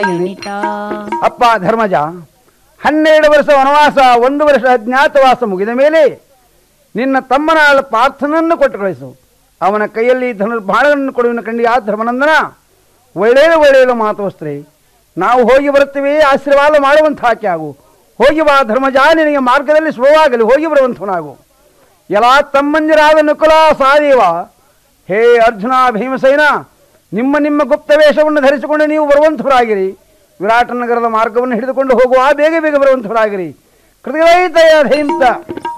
ಎಣಿತ ಅಪ್ಪ ಧರ್ಮಜ ಹನ್ನೆರಡು ವರ್ಷ ವನವಾಸ ಒಂದು ವರ್ಷ ಅಜ್ಞಾತವಾಸ ಮುಗಿದ ಮೇಲೆ ನಿನ್ನ ತಮ್ಮನ ಪಾರ್ಥನನ್ನು ಕೊಟ್ಟು ಕಳಿಸು ಅವನ ಕೈಯಲ್ಲಿ ಧನುರ್ಬಾಣಗಳನ್ನು ಕೊಡುವಿನ ಕಂಡಿ ಆ ಧರ್ಮನಂದನ ಒಳ್ಳೆಯ ಒಳ್ಳೆಯ ಮಾತು ಸ್ತ್ರೀ ನಾವು ಹೋಗಿ ಬರುತ್ತೇವೆ ಆಶೀರ್ವಾದ ಮಾಡುವಂಥ ಆಕೆ ಆಗು ಹೋಗಿ ಬಾ ಧರ್ಮಜ ನಿನಗೆ ಮಾರ್ಗದಲ್ಲಿ ಸುಲಭವಾಗಲಿ ಹೋಗಿ ಬರುವಂಥವನಾಗು ಎಲ್ಲ ತಮ್ಮಂದಿರಾದ ನಕುಲ ಸಾದೇವ ಹೇ ಅರ್ಜುನ ಭೀಮಸೇನ ನಿಮ್ಮ ನಿಮ್ಮ ಗುಪ್ತ ವೇಷವನ್ನು ಧರಿಸಿಕೊಂಡು ನೀವು ಬರುವಂಥವರಾಗಿರಿ ವಿರಾಟ ನಗರದ ಮಾರ್ಗವನ್ನು ಹಿಡಿದುಕೊಂಡು ಹೋಗುವ ಬೇಗ ಬೇಗ ಬರುವಂಥವರಾಗಿರಿ ಕೃತಿಗಳೈತಯ ಧೈಂತ